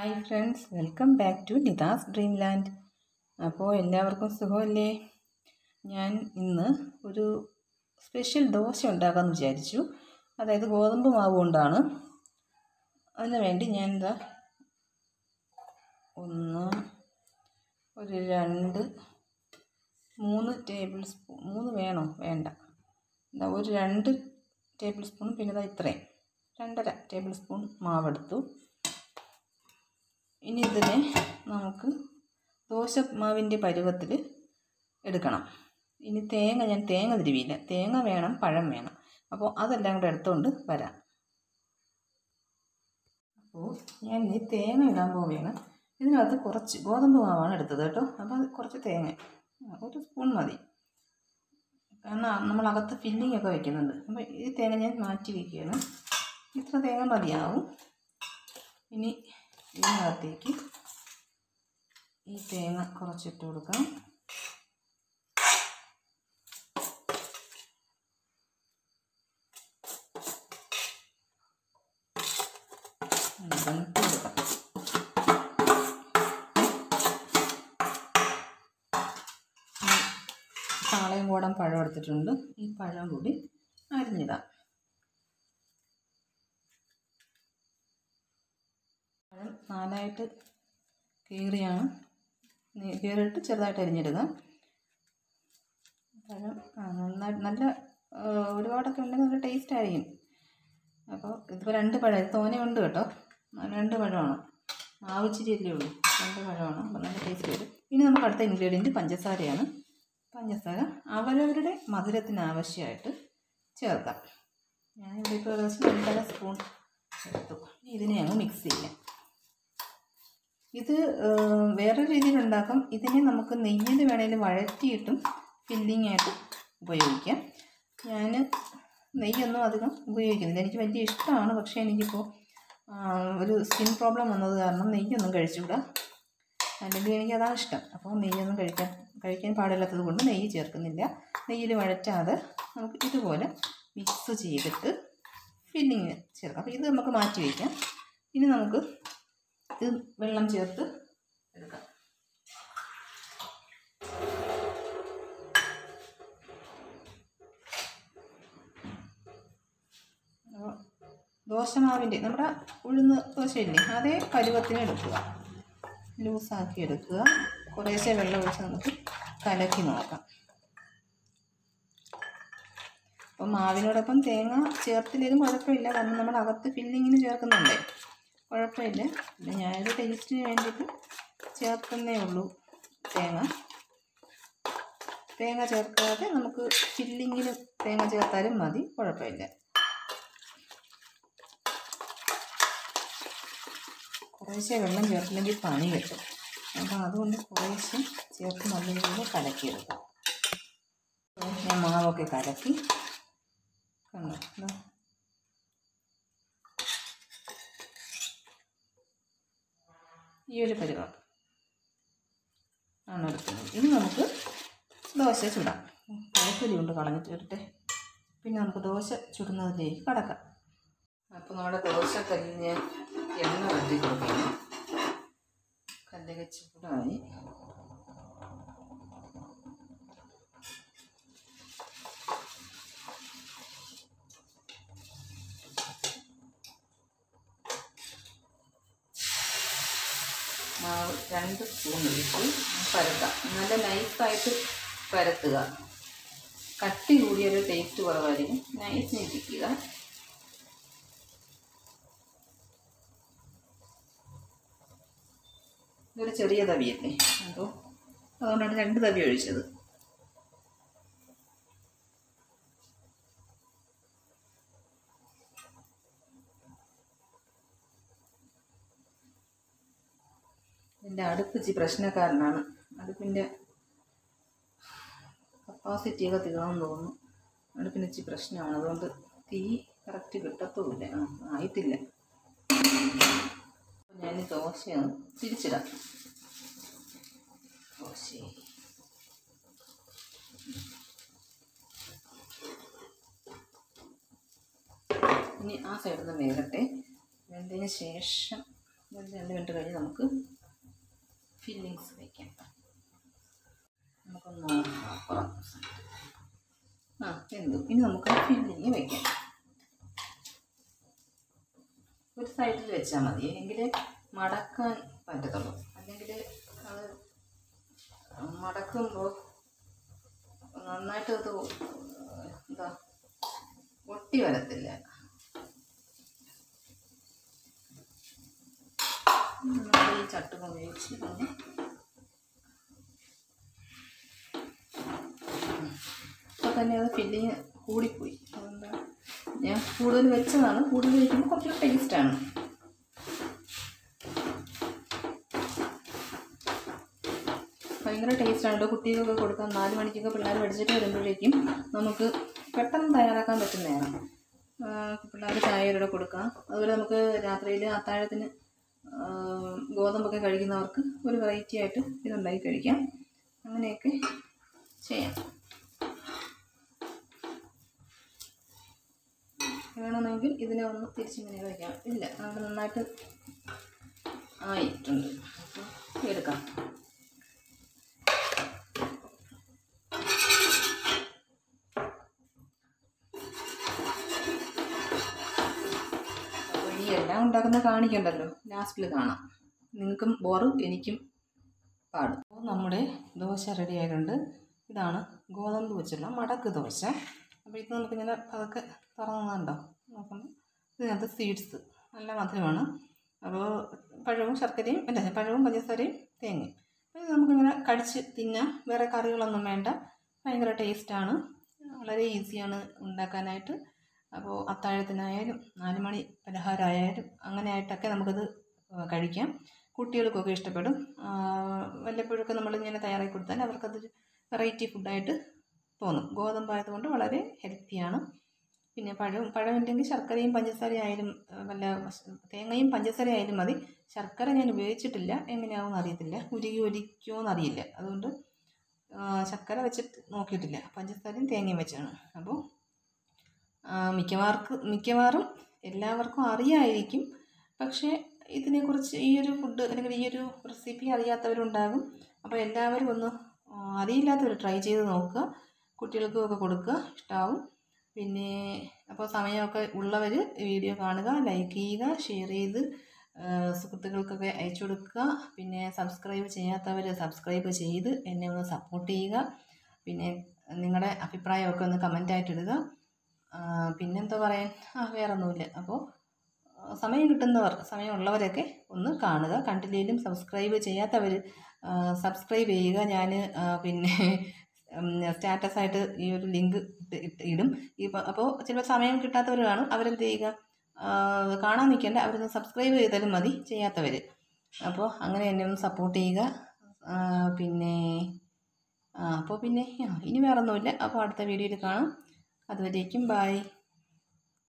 hi friends welcome back to Nitha's dream land അപ്പോൾ എല്ലാവർക്കും സുഖമല്ലേ ഞാൻ ഇന്ന് ഒരു സ്പെഷ്യൽ ദോശ ഉണ്ടാക്കാമെന്ന് വിചാരിച്ചു അതായത് ഗോതമ്പ് മാവ് കൊണ്ടാണ് അതിന് വേണ്ടി ഞാൻ എന്താ ഒന്ന് ഒരു രണ്ട് മൂന്ന് ടേബിൾ സ്പൂൺ മൂന്ന് വേണോ വേണ്ട എന്താ ഒരു രണ്ട് ടേബിൾ സ്പൂൺ പിന്നെ ഇതാ ഇത്രയും രണ്ടര ടേബിൾ സ്പൂൺ മാവെടുത്തു ഇനി ഇതിനെ നമുക്ക് ദോശ മാവിൻ്റെ പരുവത്തിൽ എടുക്കണം ഇനി തേങ്ങ ഞാൻ തേങ്ങ തിരുവിയില്ല തേങ്ങ വേണം പഴം വേണം അപ്പോൾ അതെല്ലാം കൂടെ എടുത്തുകൊണ്ട് വരാം അപ്പോൾ ഞാൻ ഈ തേങ്ങ ഇടാൻ പോവുകയാണ് ഇതിനകത്ത് കുറച്ച് ഗോതമ്പ് മാവാണ് എടുത്തത് കേട്ടോ അപ്പോൾ അത് കുറച്ച് തേങ്ങ ഒരു സ്പൂൺ മതി കാരണം നമ്മളകത്ത് ഫില്ലിംഗ് ഒക്കെ വയ്ക്കുന്നുണ്ട് അപ്പോൾ ഈ തേങ്ങ ഞാൻ മാറ്റി വയ്ക്കുകയാണ് ഇത്ര തേങ്ങ മതിയാവും ഇനി ഇതിനകത്തേക്ക് ഈ തേങ്ങ കുറച്ചിട്ട് കൊടുക്കാം ഇട്ട് കൊടുക്കാം പാളയം കൂടം പഴം എടുത്തിട്ടുണ്ട് ഈ പഴം കൂടി അരിഞ്ഞിടാം പഴം നാലായിട്ട് കീറിയാണ് കീറിയിട്ട് ചെറുതായിട്ട് അരിഞ്ഞിടുക പഴം ആ നന്നായിട്ട് നല്ല ഒരുപാടൊക്കെ ഉണ്ടെങ്കിൽ നല്ല ടേസ്റ്റ് ആയിരിക്കും അപ്പോൾ ഇതിപ്പോൾ രണ്ട് പഴം ഇത് തോനെയുണ്ട് കേട്ടോ രണ്ട് പഴമാണ് ആവശ്യത്തില്ലേ ഉള്ളൂ രണ്ട് പഴമാണ് അപ്പോൾ നല്ല ടേസ്റ്റ് വരും ഇനി നമുക്ക് അടുത്ത ഇൻഗ്രീഡിയൻറ്റ് പഞ്ചസാരയാണ് പഞ്ചസാര അവരവരുടെ മധുരത്തിന് ആവശ്യമായിട്ട് ചേർക്കാം ഞാനിവിടെ ഇപ്പോൾ ഏകദേശം രണ്ടര സ്പൂൺ എടുത്തു ഇതിനെ അങ്ങ് മിക്സ് ചെയ്യാം ഇത് വേറെ രീതിയിൽ ഉണ്ടാക്കാം ഇതിനെ നമുക്ക് നെയ്യിൽ വേണേലും വഴറ്റിയിട്ടും ഫില്ലിംഗ് ആയിട്ട് ഉപയോഗിക്കാം ഞാൻ നെയ്യൊന്നും അധികം ഉപയോഗിക്കുന്നില്ല എനിക്ക് വലിയ ഇഷ്ടമാണ് പക്ഷേ എനിക്കിപ്പോൾ ഒരു സ്കിൻ പ്രോബ്ലം വന്നത് കാരണം നെയ്യൊന്നും കഴിച്ചുകൂടാ അല്ലെങ്കിൽ എനിക്ക് അതാണ് ഇഷ്ടം അപ്പോൾ നെയ്യൊന്നും കഴിക്കാൻ കഴിക്കാൻ പാടില്ലാത്തത് കൊണ്ട് നെയ്യ് ചേർക്കുന്നില്ല നെയ്യിൽ വഴറ്റാതെ നമുക്ക് ഇതുപോലെ മിക്സ് ചെയ്തിട്ട് ഫില്ലിങ് ചേർക്കാം അപ്പോൾ ഇത് നമുക്ക് മാറ്റി വയ്ക്കാം ഇനി നമുക്ക് ഇത് വെള്ളം ചേർത്ത് എടുക്കാം ദോശമാവിൻ്റെ നമ്മുടെ ഉഴുന്ന് ദോശയില്ലേ അതേ പരുവത്തിന് എടുക്കുക ലൂസാക്കി എടുക്കുക കുറേശ്ശെ വെള്ളം ഒഴിച്ച് നമുക്ക് കലക്കി നോക്കാം അപ്പം മാവിനോടൊപ്പം തേങ്ങ ചേർത്തില്ലെങ്കിലും കുഴപ്പമില്ല കാരണം നമ്മൾ അകത്ത് ഫില്ലിങ്ങിന് ചേർക്കുന്നുണ്ടേ കുഴപ്പമില്ല പിന്നെ ഞാനൊരു ടേസ്റ്റിന് വേണ്ടിയിട്ട് ചേർക്കുന്നേ ഉള്ളൂ തേങ്ങ തേങ്ങ ചേർക്കാതെ നമുക്ക് ഫില്ലിങ്ങിന് തേങ്ങ ചേർത്താലും മതി കുഴപ്പമില്ല കുറേശ്ശെ വെള്ളം ചേർത്തില്ലെങ്കിൽ പണി കിട്ടും അപ്പോൾ അതുകൊണ്ട് കുറേശ്ശെ ചേർത്ത് നല്ലപോലെ കലക്കിയെടുക്കാം ഞാൻ മാവൊക്കെ കലക്കി കണ്ടോ ഈ ഒരു പരിവാ ആണ് എടുക്കുന്നത് ഇനി നമുക്ക് ദോശ ചുടാം പഴപ്പൊലി കൊണ്ട് കളഞ്ഞിട്ട് വരട്ടെ പിന്നെ നമുക്ക് ദോശ ചുടുന്നതിലേക്ക് കടക്കാം അപ്പോൾ നമ്മുടെ ദോശ കല്ലിന് എണ്ണ വരട്ടി കൊടുക്കണം കല്ലൊക്കെ ചൂടായി മാവ് രണ്ട് സ്പൂൺ ഒഴിച്ച് പരത്താം നല്ല നൈസായിട്ട് പരത്തുക കട്ടി കൂടിയൊരു ടേസ്റ്റ് കുറവായിരിക്കും നൈസ് ഞെട്ടിക്കുക ഇതൊരു ചെറിയ തവിയല്ലേ അപ്പോൾ അതുകൊണ്ടാണ് രണ്ട് തവി ഒഴിച്ചത് എൻ്റെ അടുപ്പ് ഇച്ചിരി പ്രശ്നക്കാരനാണ് അടുപ്പിൻ്റെ കപ്പാസിറ്റിയൊക്കെ തീർന്നു തോന്നുന്നു അടുപ്പിന് ഇച്ചിരി പ്രശ്നമാണ് അതുകൊണ്ട് തീ കറക്റ്റ് കിട്ടത്തുമില്ല ആ ആയിട്ടില്ല ഞാൻ ദോശ തിരിച്ചിടാം ദോശ ഇനി ആ സൈഡിൽ നിന്ന് വേകട്ടെ വെന്തതിന് ശേഷം ഒരു രണ്ട് മിനിറ്റ് കഴിഞ്ഞ് നമുക്ക് ഫില്ലിങ്സ് വയ്ക്കാം നമുക്കൊന്ന് നോക്കാം അപ്പുറം ആ എന്തു ഇനി നമുക്ക് ഫില്ലിങ് വയ്ക്കാം ഒരു സൈഡിൽ വെച്ചാൽ മതി എങ്കിൽ മടക്കാൻ പറ്റത്തുള്ളൂ അല്ലെങ്കിൽ അത് മടക്കുമ്പോൾ നന്നായിട്ട് അത് എന്താ ഒട്ടി വരത്തില്ല നമ്മൾ ഈ ചട്ടുക ഉപയോഗിച്ച് ഒന്ന് അപ്പോൾ തന്നെ അത് ഫില്ലിങ് കൂടിപ്പോയി അതുകൊണ്ട് ഞാൻ കൂടുതൽ വെച്ചതാണ് കൂടുതൽ വയ്ക്കുമ്പോൾ കുറച്ചുകൂടി ടേസ്റ്റാണ് ഭയങ്കര ടേസ്റ്റാണ് കേട്ടോ കുട്ടികൾക്കൊക്കെ കൊടുക്കാം നാല് മണിക്കൊക്കെ പിള്ളേർ പഠിച്ചിട്ട് വരുമ്പോഴേക്കും നമുക്ക് പെട്ടെന്ന് തയ്യാറാക്കാൻ പറ്റുന്നതാണ് പിള്ളേർ ചായയുടെ കൊടുക്കാം അതുപോലെ നമുക്ക് രാത്രിയിൽ അത്താഴത്തിന് ആ, ഗോതമ്പൊക്കെ കഴിക്കുന്നവർക്ക് ഒരു വെറൈറ്റി ആയിട്ട് ഇതുണ്ടാക്കി കഴിക്കാം അങ്ങനെയൊക്കെ ചെയ്യാം വേണമെങ്കിൽ ഇതിനെ ഒന്ന് തിരിച്ചിങ്ങനെ വയ്ക്കാം ഇല്ല നമ്മൾ നന്നായിട്ട് ആയിട്ടുണ്ട് അപ്പോൾ എടുക്കാം അപ്പോൾ ഈ എല്ലാം ഉണ്ടാക്കുന്ന കാണിക്കണ്ടല്ലോ ലാസ്റ്റിൽ കാണാം നിങ്ങൾക്കും ബോറ് എനിക്കും പാടും അപ്പോൾ നമ്മുടെ ദോശ റെഡി ആയിട്ടുണ്ട് ഇതാണ് ഗോതമ്പ് വെച്ചുള്ള മടക്ക് ദോശ അപ്പോൾ ഇത് നമുക്കിങ്ങനെ പതുക്കെ തുറന്നുണ്ടോ നോക്കുമ്പോൾ ഇതിനകത്ത് സീഡ്സ് നല്ല മധുരമാണ് അപ്പോൾ പഴവും ശർക്കരയും അല്ല പഴവും പഞ്ചസാരയും തേങ്ങയും അപ്പോൾ ഇത് നമുക്കിങ്ങനെ കടിച്ച് തിന്നാം വേറെ കറികളൊന്നും വേണ്ട ഭയങ്കര ടേസ്റ്റാണ് വളരെ ഈസിയാണ് ഉണ്ടാക്കാനായിട്ട് അപ്പോൾ അത്താഴത്തിനായാലും നാല് മണി പലഹാരമായാലും അങ്ങനെ ആയിട്ടൊക്കെ നമുക്കത് ആ, കഴിക്കാം കുട്ടികൾക്കൊക്കെ ഇഷ്ടപ്പെടും ആ, വല്ലപ്പോഴൊക്കെ നമ്മളിങ്ങനെ തയ്യാറാക്കി കൊടുത്താൽ അവർക്കതൊരു വെറൈറ്റി ഫുഡായിട്ട് തോന്നും ഗോതമ്പായതുകൊണ്ട് വളരെ ഹെൽത്തിയാണ് പിന്നെ പഴവും പഴമില്ലെങ്കിൽ ശർക്കരയും പഞ്ചസാരയും ആയാലും ആ, വല്ല തേങ്ങയും പഞ്ചസാര ആയാലും മതി ശർക്കര ഞാൻ ഉപയോഗിച്ചിട്ടില്ല എങ്ങനെയാവുമെന്ന് അറിയത്തില്ല ഉരുകി ഒലിക്കുമോ എന്നറിയില്ല അതുകൊണ്ട് ആ, ശർക്കര വെച്ചിട്ട് നോക്കിയിട്ടില്ല പഞ്ചസാരയും തേങ്ങയും വെച്ചാണ് അപ്പോൾ ആ, മിക്കവാർക്ക് മിക്കവാറും എല്ലാവർക്കും അറിയാമായിരിക്കും പക്ഷേ ഇതിനെക്കുറിച്ച് ഈ ഒരു ഫുഡ് അല്ലെങ്കിൽ ഈ ഒരു റെസിപ്പി അറിയാത്തവരുണ്ടാകും അപ്പോൾ എല്ലാവരും ഒന്ന് ആ, അറിയില്ലാത്തവർ ട്രൈ ചെയ്ത് നോക്കുക കുട്ടികൾക്കും ഒക്കെ കൊടുക്കുക ഇഷ്ടമാവും പിന്നെ അപ്പോൾ സമയമൊക്കെ ഉള്ളവർ വീഡിയോ കാണുക ലൈക്ക് ചെയ്യുക ഷെയർ ചെയ്ത് ആ, സുഹൃത്തുക്കൾക്കൊക്കെ അയച്ചു കൊടുക്കുക പിന്നെ സബ്സ്ക്രൈബ് ചെയ്യാത്തവർ സബ്സ്ക്രൈബ് ചെയ്ത് എന്നെ ഒന്ന് സപ്പോർട്ട് ചെയ്യുക പിന്നെ നിങ്ങളുടെ അഭിപ്രായമൊക്കെ ഒന്ന് കമൻ്റായിട്ട് ഇടുക ആ, പിന്നെന്താ പറയാൻ ആ വേറെ ഒന്നുമില്ല അപ്പോൾ ആ, സമയം കിട്ടുന്നവർ സമയമുള്ളവരൊക്കെ ഒന്ന് കാണുക കണ്ടില്ലെങ്കിലും സബ്സ്ക്രൈബ് ചെയ്യാത്തവർ സബ്സ്ക്രൈബ് ചെയ്യുക ഞാൻ പിന്നെ സ്റ്റാറ്റസായിട്ട് ഈ ഒരു ലിങ്ക് ഇട്ട് ഇട്ട് ഇടും ഇപ്പോൾ അപ്പോൾ ചിലപ്പോൾ സമയം കിട്ടാത്തവർ കാണും അവരെന്ത് ചെയ്യുക ആ, കാണാൻ നിൽക്കേണ്ട അവരൊന്ന് സബ്സ്ക്രൈബ് ചെയ്താലും മതി ചെയ്യാത്തവർ അപ്പോൾ അങ്ങനെ എന്നെ ഒന്ന് സപ്പോർട്ട് ചെയ്യുക ആ, പിന്നെ ആ, അപ്പോൾ പിന്നെ ആ, ഇനി വേറെ ഒന്നുമില്ല അപ്പോൾ അടുത്ത വീഡിയോയിൽ കാണാം അതുവരേക്കും ബായ്